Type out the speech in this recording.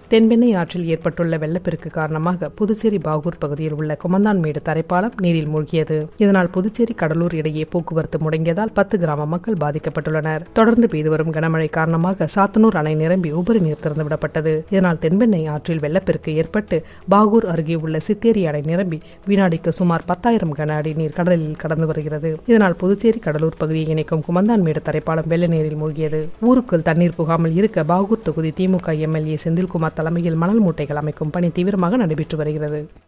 தென்பெண்ணை ஆற்றில் ஏற்பட்டுள்ள வெள்ளப்பெருக்கு காரணமாக புதுச்சேரி பாகூர் பகுதியில் உள்ள கொமந்தான்மேடு தரைப்பாலம் நீரில் மூழ்கியது இதனால் புதுச்சேரி கடலூர் இடையே போக்குவரத்து முடங்கியதால் பத்து கிராம மக்கள் பாதிக்கப்பட்டுள்ளனர் தொடர்ந்து பெய்து வரும் கனமழை காரணமாக சாத்தனூர் அணை நிரம்பி உபரி நீர் திறந்துவிடப்பட்டது இதனால் தென்பெண்ணை ஆற்றில் வெள்ளப்பெருக்கு ஏற்பட்டு பாகூர் அருகே உள்ள சித்தேரி அணை நிரம்பி வினாடிக்கு சுமார் பத்தாயிரம் கன அடி நீர் கடலில் கடந்து வருகிறது இதனால் புதுச்சேரி கடலூர் பகுதியை இணைக்கும் குமந்தான்மேடு தரைப்பாலம் வெள்ள நீரில் மூழ்கியது ஊருக்குள் தண்ணீர் புகாமல் இருக்க பாகூர் தொகுதி திமுக எம்எல்ஏ செந்தில்குமார் தலைமையில் மணல் மூட்டைகள் அமைக்கும் பணி தீவிரமாக நடைபெற்று வருகிறது